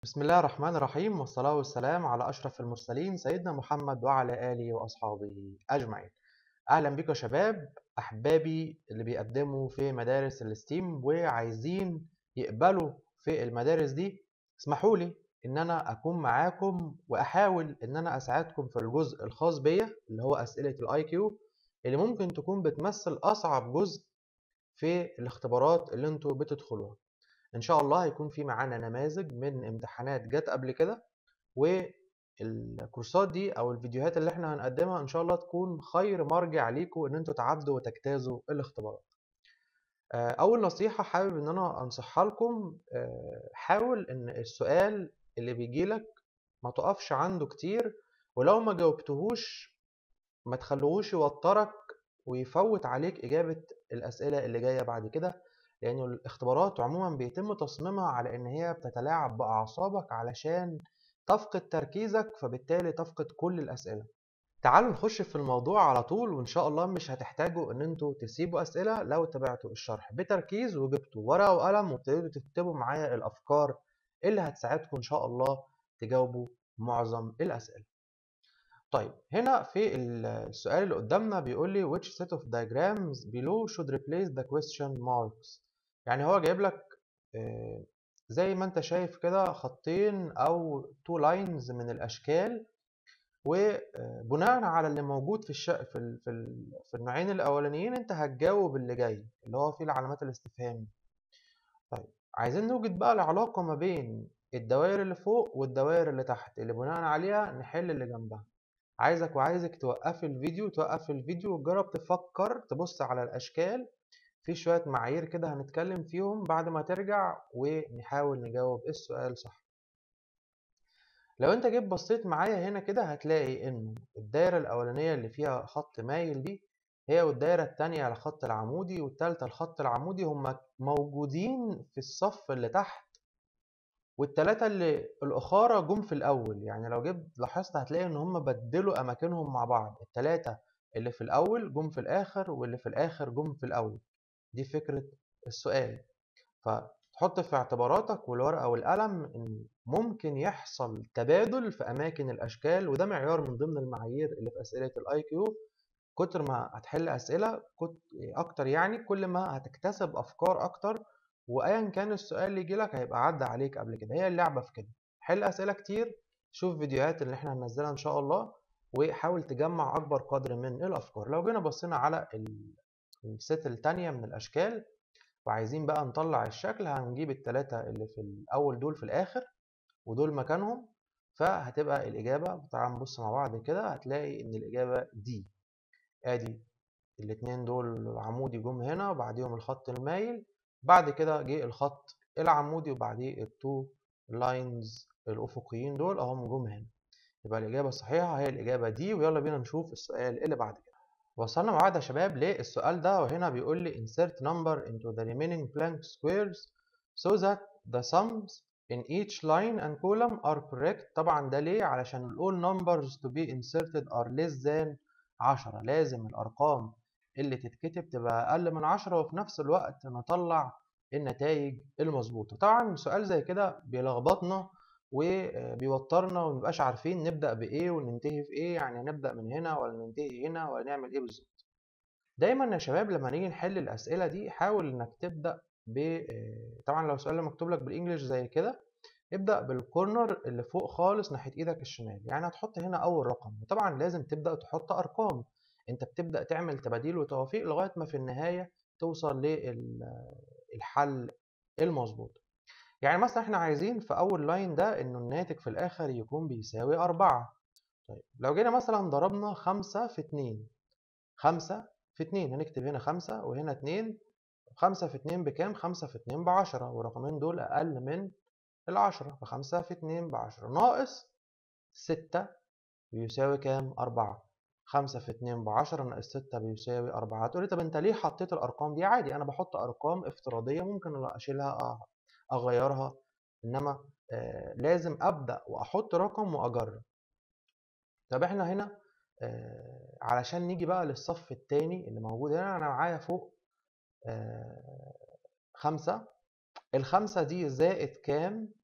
بسم الله الرحمن الرحيم والصلاة والسلام على أشرف المرسلين سيدنا محمد وعلى آله وأصحابه أجمعين أهلا بكم يا شباب أحبابي اللي بيقدموا في مدارس الستيم وعايزين يقبلوا في المدارس دي اسمحوا لي إن أنا أكون معاكم وأحاول إن أنا أساعدكم في الجزء الخاص بيا اللي هو أسئلة الآي كيو اللي ممكن تكون بتمثل أصعب جزء في الاختبارات اللي انتوا بتدخلوها ان شاء الله هيكون في معانا نماذج من امتحانات جت قبل كده والكورسات دي او الفيديوهات اللي احنا هنقدمها ان شاء الله تكون خير مرجع ليكم ان انتوا تعدوا وتجتازوا الاختبارات اول نصيحه حابب ان انا انصحها لكم حاول ان السؤال اللي بيجيلك ما تقفش عنده كتير ولو ما جاوبتهوش ما تخلوهوش يوترك ويفوت عليك إجابة الأسئلة اللي جاية بعد كده لأن الاختبارات عموما بيتم تصميمها على إن هي بتتلاعب بأعصابك علشان تفقد تركيزك فبالتالي تفقد كل الأسئلة تعالوا نخش في الموضوع على طول وإن شاء الله مش هتحتاجوا إن انتوا تسيبوا أسئلة لو تابعتوا الشرح بتركيز وجبتوا ورقة وقلم وابتديتوا تكتبوا معايا الأفكار اللي هتساعدكم إن شاء الله تجاوبوا معظم الأسئلة طيب هنا في السؤال اللي قدامنا بيقول لي which set of diagrams below should replace the question marks يعني هو جايب لك زي ما انت شايف كده خطين او two lines من الاشكال وبناء على اللي موجود في الش... في ال... في, ال... في النوعين الاولانيين انت هتجاوب اللي جاي اللي هو فيه العلامات الاستفهام طيب عايزين نوجد بقى العلاقه ما بين الدوائر اللي فوق والدوائر اللي تحت اللي بناء عليها نحل اللي جنبها عايزك وعايزك توقفي الفيديو توقف الفيديو وتجرب تفكر تبص على الأشكال في شوية معايير كده هنتكلم فيهم بعد ما ترجع ونحاول نجاوب السؤال صح لو انت جيت بصيت معايا هنا كده هتلاقي انه الدايرة الأولانية اللي فيها خط مايل دي هي والدايرة التانية على الخط العمودي والتالتة الخط العمودي هما موجودين في الصف اللي تحت والتلاتة اللي الأخارة جم في الأول يعني لو جيت لاحظت هتلاقي إن هما بدلوا أماكنهم مع بعض التلاتة اللي في الأول جم في الآخر واللي في الآخر جم في الأول دي فكرة السؤال فتحط في اعتباراتك والورقة والقلم إن ممكن يحصل تبادل في أماكن الأشكال وده معيار من ضمن المعايير اللي في أسئلة الأي كيو كتر ما هتحل أسئلة أكتر يعني كل ما هتكتسب أفكار أكتر وايا كان السؤال اللي يجيلك هيبقى عدى عليك قبل كده هي اللعبه في كده حل اسئله كتير شوف فيديوهات اللي احنا هننزلها ان شاء الله وحاول تجمع اكبر قدر من الافكار لو جينا بصينا على الست التانية من الاشكال وعايزين بقى نطلع الشكل هنجيب التلاتة اللي في الاول دول في الاخر ودول مكانهم فهتبقى الاجابه تعال نبص مع بعض كده هتلاقي ان الاجابه دي ادي الاتنين دول عمودي جم هنا وبعديهم الخط المايل بعد كده جه الخط العمودي وبعديه التو لاينز الافقيين دول اهم جم هنا يبقى الاجابه الصحيحه هي الاجابه دي ويلا بينا نشوف السؤال اللي بعد كده وصلنا مع بعض يا شباب للسؤال ده وهنا بيقول لي insert number into the remaining blank squares so that the sums in each line and column are correct طبعا ده ليه علشان all numbers to be inserted are less than 10 لازم الارقام اللي تتكتب تبقى اقل من 10 وفي نفس الوقت نطلع النتائج المظبوطه طبعا سؤال زي كده بيلخبطنا وبيوترنا ومنبقاش عارفين نبدا بايه وننتهي في ايه يعني نبدا من هنا ولا ننتهي هنا ولا نعمل ايه بالظبط دايما يا شباب لما نيجي نحل الاسئله دي حاول انك تبدا ب طبعا لو سؤال مكتوب لك بالانجلش زي كده ابدا بالكورنر اللي فوق خالص ناحيه ايدك الشمال يعني هتحط هنا اول رقم وطبعا لازم تبدا تحط ارقام انت بتبدا تعمل تباديل وتوافيق لغايه ما في النهايه توصل للحل المظبوط يعني مثلا احنا عايزين في اول لاين ده انه الناتج في الاخر يكون بيساوي أربعة طيب لو جينا مثلا ضربنا خمسة في اتنين خمسة في اتنين هنكتب هنا خمسة وهنا اتنين خمسة في اتنين بكام؟ خمسة في اتنين بعشرة والرقمين دول أقل من العشرة فخمسة في اتنين بعشرة ناقص ستة بيساوي كام؟ أربعة خمسة في اتنين بعشرة ناقص ستة بيساوي أربعة تقولي طب أنت ليه حطيت الأرقام دي؟ عادي أنا بحط أرقام افتراضية ممكن أشيلها أغيرها إنما آه لازم أبدأ وأحط رقم وأجرب طب إحنا هنا آه علشان نيجي بقى للصف التاني اللي موجود هنا أنا معايا فوق آه خمسة الخمسة دي زائد كام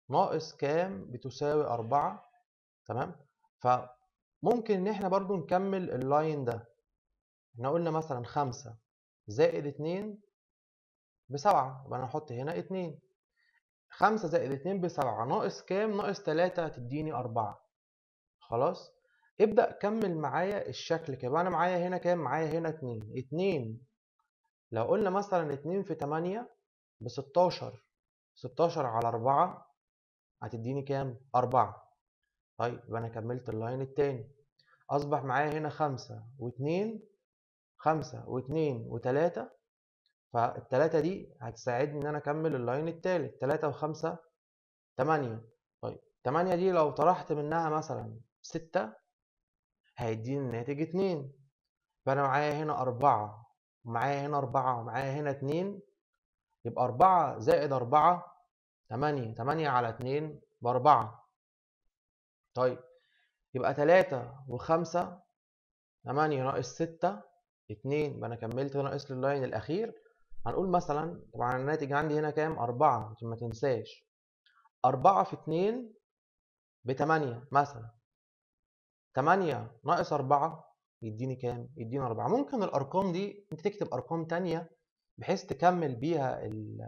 ناقص كام بتساوي أربعة تمام فممكن إن إحنا برضو نكمل اللاين ده إحنا قلنا مثلا خمسة زائد اتنين بسبعة يبقى أنا هحط هنا اتنين خمسة زائد اتنين بسبعة ناقص كام؟ ناقص تلاتة هتديني أربعة خلاص؟ ابدأ كمل معايا الشكل كده أنا معايا هنا كام؟ معايا هنا اتنين اتنين لو قلنا مثلا اتنين في تمانية بستاشر ستاشر على أربعة هتديني كام؟ أربعة طيب يبقى أنا كملت اللاين التاني أصبح معايا هنا خمسة واتنين خمسة واتنين وتلاتة فالتلاتة دي هتساعدني إن أنا أكمل اللاين التالت تلاتة وخمسة تمانية طيب تمانية دي لو طرحت منها مثلا ستة هيديني الناتج اتنين فأنا معايا هنا أربعة ومعايا هنا أربعة ومعايا هنا اتنين يبقى أربعة زائد أربعة تمانية تمانية على اتنين بأربعة طيب يبقى تلاتة وخمسة تمانية ناقص ستة اتنين يبقى أنا كملت ناقص لي اللاين الأخير هنقول مثلا طبعا الناتج عندي هنا كام أربعة عشان ما تنساش أربعة في اتنين بتمانية مثلا تمانية ناقص أربعة يديني كام؟ يديني أربعة ممكن الأرقام دي أنت تكتب أرقام تانية بحيث تكمل بيها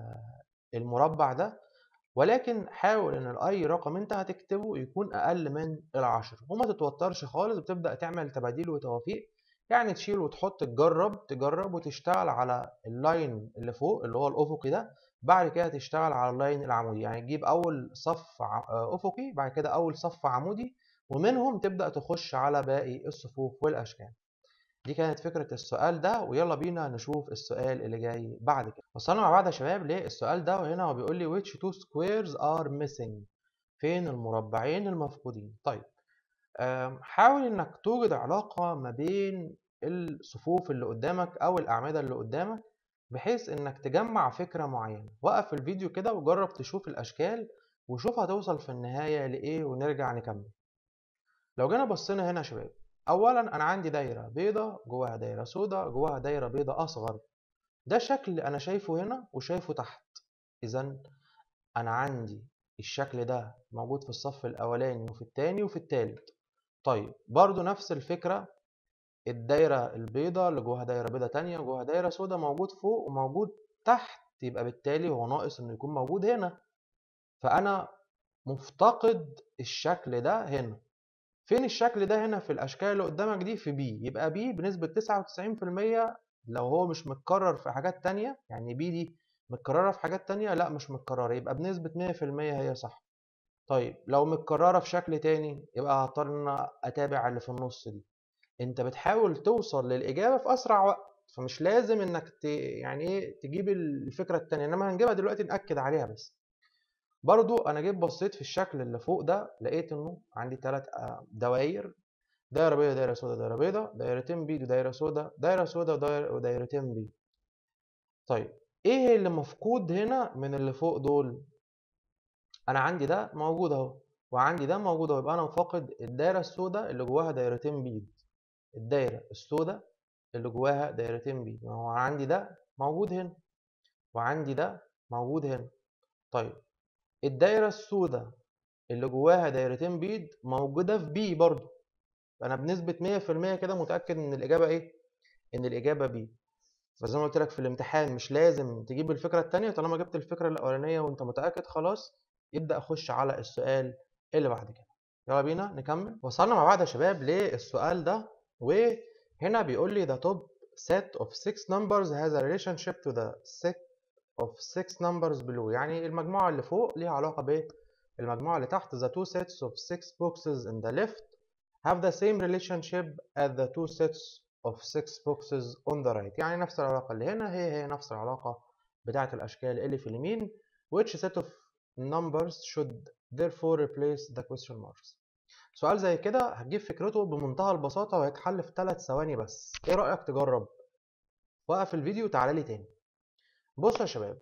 المربع ده ولكن حاول ان اي رقم انت هتكتبه يكون اقل من العشر وما تتوترش خالص وتبدا تعمل تباديل وتوافيق يعني تشيل وتحط تجرب تجرب وتشتغل على اللاين اللي فوق اللي هو الافقي ده بعد كده تشتغل على اللاين العمودي يعني تجيب اول صف افقي بعد كده اول صف عمودي ومنهم تبدا تخش على باقي الصفوف والاشكال دي كانت فكرة السؤال ده ويلا بينا نشوف السؤال اللي جاي بعد كده وصلنا مع بعض يا شباب للسؤال ده وهنا هو بيقول لي which two squares are missing فين المربعين المفقودين طيب حاول انك توجد علاقة ما بين الصفوف اللي قدامك او الاعمدة اللي قدامك بحيث انك تجمع فكرة معينة وقف الفيديو كده وجرب تشوف الاشكال وشوف هتوصل في النهاية لايه ونرجع نكمل لو جينا بصينا هنا يا شباب اولا انا عندي دايره بيضه جواها دايره سوداء جواها دايره بيضه اصغر ده شكل انا شايفه هنا وشايفه تحت اذا انا عندي الشكل ده موجود في الصف الاولاني وفي الثاني وفي الثالث طيب برضو نفس الفكره الدايره البيضه اللي جواها دايره بيضه تانية وجواها دايره سوداء موجود فوق وموجود تحت يبقى بالتالي هو ناقص انه يكون موجود هنا فانا مفتقد الشكل ده هنا فين الشكل ده هنا في الاشكال اللي قدامك دي في بي يبقى بي بنسبة 99% لو هو مش متكرر في حاجات تانية يعني بي دي متكررة في حاجات تانية لا مش متكررة يبقى بنسبة 100% هي صح طيب لو متكررة في شكل تاني يبقى هضطر ان اتابع اللي في النص دي انت بتحاول توصل للاجابة في اسرع وقت فمش لازم انك ت... يعني ايه تجيب الفكرة التانية انما هنجيبها دلوقتي نأكد عليها بس برضو انا جيت بصيت في الشكل اللي فوق ده لقيت انه عندي ثلاث دواير دايره بيضاء دايره سوداء دايره بيضاء دايرتين بيض ودايره سوداء دايره سوداء وداير ودايرتين بيض طيب ايه اللي مفقود هنا من اللي فوق دول انا عندي ده موجود اهو وعندي ده موجود اهو يبقى انا فاقد الدايره السوداء اللي جواها دايرتين بيض الدايره السوداء اللي جواها دايرتين بيض ما هو عندي ده موجود هنا وعندي ده موجود هنا طيب الدايرة السوداء اللي جواها دايرتين بيض موجودة في بي برضو فأنا بنسبة 100% كده متأكد إن الإجابة إيه؟ إن الإجابة بي فزي ما قلت لك في الامتحان مش لازم تجيب الفكرة التانية طالما جبت الفكرة الأولانية وأنت متأكد خلاص يبدأ أخش على السؤال اللي بعد كده يلا بينا نكمل وصلنا مع بعض يا شباب للسؤال ده وهنا بيقول لي the top set of six numbers has a relationship to the set of six numbers below يعني المجموعة اللي فوق ليها علاقة بالمجموعة اللي تحت the two sets of six boxes in the left have the same relationship as the two sets of six boxes on the right يعني نفس العلاقة اللي هنا هي هي نفس العلاقة بتاعة الأشكال اللي في اليمين which set of numbers should therefore replace the question marks سؤال زي كده هتجيب فكرته بمنتهى البساطة وهيتحل في 3 ثواني بس ايه رأيك تجرب وقف الفيديو وتعالى لي تاني بصوا يا شباب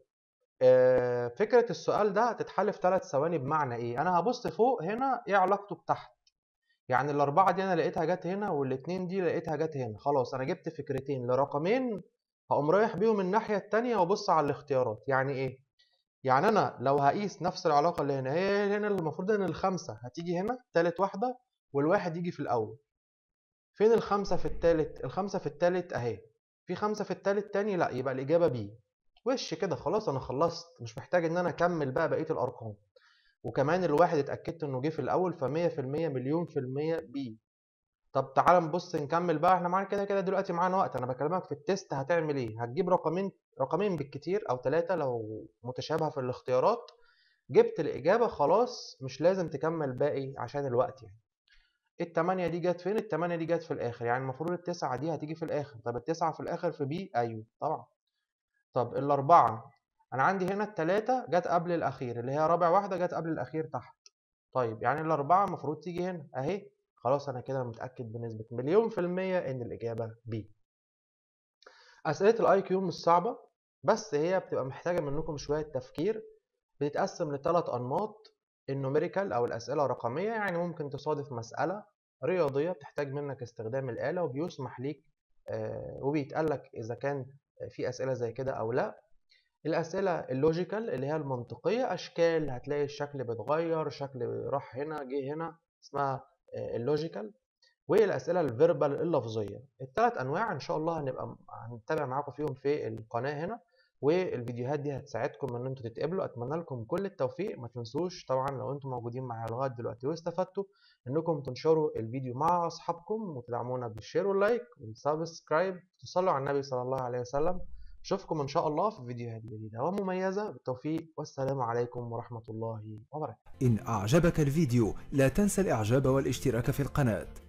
آه، فكرة السؤال ده هتتحل في ثلاث ثواني بمعنى ايه انا هبص فوق هنا ايه علاقته بتحت يعني الاربعة دي انا لقيتها جت هنا والاتنين دي لقيتها جت هنا خلاص انا جبت فكرتين لرقمين هقوم رايح بيهم الناحية التانية وابص على الاختيارات يعني ايه يعني انا لو هقيس نفس العلاقه اللي هنا هي هنا المفروض ان الخمسه هتيجي هنا تالت واحده والواحد يجي في الاول فين الخمسه في التالت الخمسه في التالت اهي في خمسه في التالت تاني لا يبقى الاجابه بي وش كده خلاص انا خلصت مش محتاج ان انا اكمل بقى بقيه الارقام وكمان الواحد اتاكدت انه جه في الاول ف 100% مليون في المية بي طب تعال نبص نكمل بقى احنا معانا كده كده دلوقتي معانا وقت انا بكلمك في التيست هتعمل ايه هتجيب رقمين رقمين بالكتير او ثلاثة لو متشابهة في الاختيارات جبت الاجابة خلاص مش لازم تكمل باقي عشان الوقت يعني التمانية دي جت فين التمانية دي جت في الاخر يعني المفروض التسعة دي هتيجي في الاخر طب التسعة في الاخر في بي ايوه طبعا طب الاربعة انا عندي هنا التلاتة جت قبل الاخير اللي هي رابع واحدة جت قبل الاخير تحت طيب يعني الاربعة المفروض تيجي هنا اهي خلاص انا كده متاكد بنسبه مليون في الميه ان الاجابه بي اسئله الاي كيو مش صعبه بس هي بتبقى محتاجه منكم شويه تفكير بتتقسم لثلاث انماط النوميريكال او الاسئله الرقميه يعني ممكن تصادف مساله رياضيه بتحتاج منك استخدام الاله وبيسمح ليك آه وبيتقال لك اذا كان في اسئله زي كده او لا الاسئله اللوجيكال اللي هي المنطقيه اشكال هتلاقي الشكل بيتغير شكل راح هنا جه هنا اسمها اللوجيكال والاسئله الفيربال اللفظيه الثلاث انواع ان شاء الله هنبقى هنتابع معاكم فيهم في القناه هنا والفيديوهات دي هتساعدكم ان انتوا تتقبلوا اتمنى لكم كل التوفيق ما تنسوش طبعا لو انتم موجودين معايا لغايه دلوقتي واستفدتوا انكم تنشروا الفيديو مع اصحابكم وتدعمونا بالشير واللايك والسبسكرايب تصلوا على النبي صلى الله عليه وسلم اشوفكم ان شاء الله في فيديوهات جديده ومميزه بالتوفيق والسلام عليكم ورحمه الله وبركاته ان اعجبك الفيديو لا تنسى الاعجاب والاشتراك في القناه